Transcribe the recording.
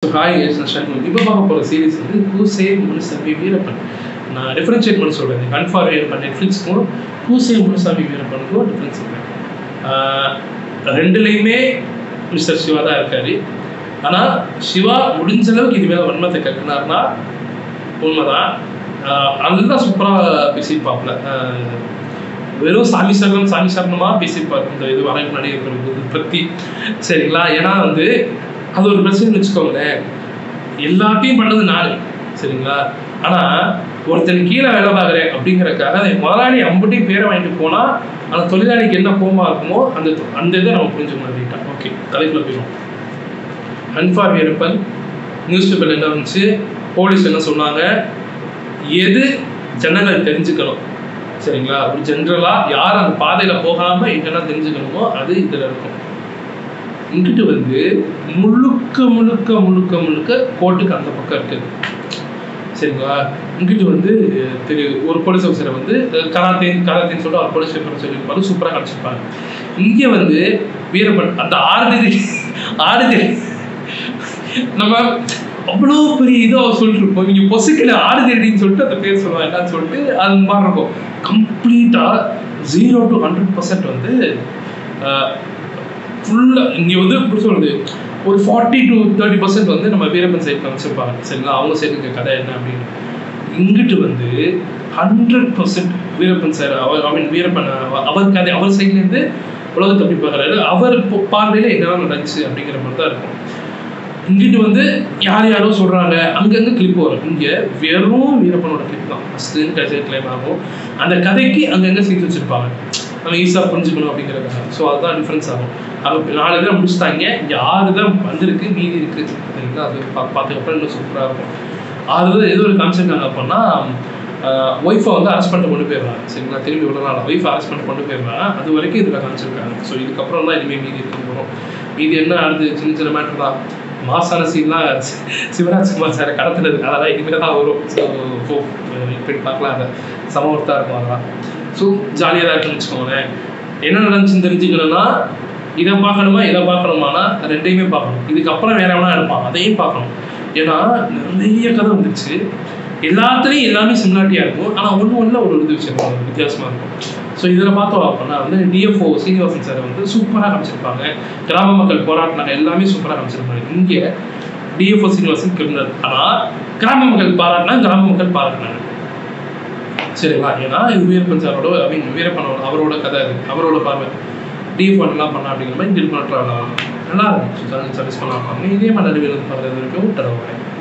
hi S நான் ஷர்மன் இப்போ பார்க்க போகிற சீரிஸ் வந்து ஹூசே முனுசாமி வீரப்பன் நான் டிஃப்ரென்ஷியேட் பண்ண சொல்கிறேன் கன்ஃபார் வீரப்பன் நெட்ஃப்ளிக்ஸ்க்கும் ஹூசே முனுசாமி வீரப்பனுக்கும் டிஃப்ரென்ஸ் இருக்கு ஆஹ் ரெண்டுலேயுமே மிஸ்டர் சிவா தான் இருக்காரு ஆனால் சிவா முடிஞ்ச அளவுக்கு இது மேலே வன்மத்தை கட்டினார்னா உண்மைதான் ஆஹ் அதுதான் சூப்பராக பேசியிருப்பாப்புல ஆஹ் வெறும் சாமி சரணம் சாமி சரணமாக பேசியிருப்பார் இந்த இது வரைக்கும் நடிகர்களுக்கு பற்றி சரிங்களா ஏன்னா வந்து அது ஒரு பிரச்சனைன்னு வச்சுக்கோங்களேன் எல்லாத்தையும் பண்ணது நான் சரிங்களா ஆனால் ஒருத்தன் கீழே வேலை பார்க்குறேன் அப்படிங்கிறக்காக அந்த முதலாளி அம்புட்டையும் பேரை வாங்கிட்டு போனால் அந்த தொழிலாளிக்கு என்ன கோமா இருக்குமோ அந்த அந்த இதை நம்ம புரிஞ்சுக்கணும் அப்படின்ட்டா ஓகே தலைக்குள்ள போயிடும் அன்பார் வீரப்பன் நியூஸ் பேப்பர் என்ன வந்துச்சு போலீஸ் என்ன சொன்னாங்க எது ஜனங்கள் தெரிஞ்சுக்கணும் சரிங்களா ஒரு ஜென்ரலாக யார் அந்த பாதையில் போகாமல் எங்கன்னா தெரிஞ்சுக்கணுமோ அது இதில் இருக்கும் இங்கிட்டு வந்து முழுக்க முழுக்க முழுக்க முழுக்க கோர்ட்டுக்கு அந்த பக்கம் இருக்குது சரிங்களா இங்கிட்டு வந்து திரு ஒரு போலீஸ் ஆஃபீஸரை வந்து கராத்தே கராத்தேன்னு சொல்லிட்டு அவர் போலீஸ் பேப்பர் சொல்லியிருப்பாரு சூப்பராக காமிச்சிருப்பாங்க இங்கே வந்து வீரப்பன் அந்த ஆறுதல் ஆறுதல் நம்ம அவ்வளோ பெரிய இதோ சொல்லிட்டு இருப்போம் இங்கே பொசுக்கில் ஆறுதடின்னு சொல்லிட்டு அந்த பேர் சொல்லுவாங்க என்னன்னு சொல்லிட்டு அது மாதிரி இருக்கும் கம்ப்ளீட்டாக ஜீரோ டு ஹண்ட்ரட் பர்சன்ட் வந்து ஃபுல்லாக இங்கே வந்து எப்படி சொல்றது ஒரு ஃபார்ட்டி டு தேர்ட்டி பர்சன்ட் வந்து நம்ம வீரப்பன் சைடு காமிச்சிருப்பாங்க சரிங்களா அவங்க சைடு இருக்க கதை என்ன அப்படின்னு இங்கிட்டு வந்து ஹண்ட்ரட் பர்சன்ட் வீரப்பன் சார் அவர் ஐ மீன் வீரப்பன் அவ- அவர் கதை அவர் சைட்லேருந்து உலகத்தை எப்படி பார்க்குறாரு அவர் போ- பார்வையில என்னெல்லாம் நடந்துச்சு அப்படிங்கிற மாதிரி தான் இருக்கும் இங்கிட்டு வந்து யார் யாரோ சொல்றாங்க அங்கங்க கிளிப் வரும் இங்க வெறும் வீரப்பனோட கிளிப் தான் ஃபர்ஸ்ட் கடைசி கிளைம் ஆகும் அந்த கதைக்கு அங்கங்க சீட் வச்சிருப்பாங்க நம்ம ஈஸியாக புரிஞ்சுக்கணும் அப்படிங்கிறதுக்காக ஸோ அதுதான் டிஃப்ரென்ஸ் ஆகும் அவங்க நாலு தான் முடிச்சுட்டாங்க இங்கே ஆறு தான் வந்திருக்கு மீதி இருக்கு சரிங்களா அது பா பார்த்துக்கப்புறம் இன்னும் சூப்பராக இருக்கும் ஆறு தான் எது ஒரு காமிச்சிருக்காங்க அப்படின்னா ஒய்ஃபை வந்து அரெஸ்ட் பண்ணிட்டு கொண்டு போயிடுறாங்க சரிங்களா திரும்பி விடலாம் ஒய்ஃபை அரெஸ்ட் பண்ணிட்டு கொண்டு போயிடுறாங்க அது வரைக்கும் இதில் காமிச்சிருக்காங்க ஸோ இதுக்கப்புறம் தான் இனிமேல் மீதி இருக்கு வரும் மீதி என்ன அடுத்து சின்ன சின்ன மேட்டர் தான் மாசான சீன்லாம் சிவராஜ்குமார் சார் கடத்துனது அதெல்லாம் இனிமேல் தான் வரும் ஸோ போ இப்படி பார்க்கலாம் அதை சமவர்த்தாக இருக்கும் அதெல்லாம் ஸோ ஜாலியாக தான் இருக்குன்னு வச்சுக்கோங்களேன் என்ன நடந்துச்சுன்னு தெரிஞ்சுக்கணும்னா இதை பார்க்கணுமா இதை பார்க்கணுமானா ரெண்டையுமே பார்க்கணும் இதுக்கப்புறம் வேற எவனா எடுப்பான் அதையும் பார்க்கணும் ஏன்னா நிறைய கதை வந்துருச்சு எல்லாத்துலேயும் எல்லாமே சிமிலாரிட்டியாக இருக்கும் ஆனால் ஒன்று ஒன்றில் ஒரு இது விஷயம் இருக்கும், வித்தியாசமா இருக்கும் ஸோ இதில் பார்த்தோம் அப்படின்னா வந்து டிஎஃப்ஓ சீனிவாசன் சார் வந்து சூப்பராக காமிச்சிருப்பாங்க கிராம மக்கள் போராட்டினாங்க எல்லாமே சூப்பராக காமிச்சிருப்பாங்க இங்கே டிஎஃப்ஓ சீனிவாசன் கிரிமினல் ஆனால் கிராம மக்கள் பாராட்டினா கிராம மக்கள் பாராட்டினாங்க சரிங்களா ஏன்னா இது வீரப்பன் சாரோட ஐ மீன் வீரப்பனோட அவரோட கதை அது அவரோட பார்வை டிஎஃப் எல்லாம் பண்ணா அப்படிங்கிற மாதிரி டில் பண்ணுறாங்க நல்லா இருக்கும் சர்வீஸ் பண்ணலாம் இதே மாதிரி நடுவில் பார்க்குறது வரைக்கும் தடவை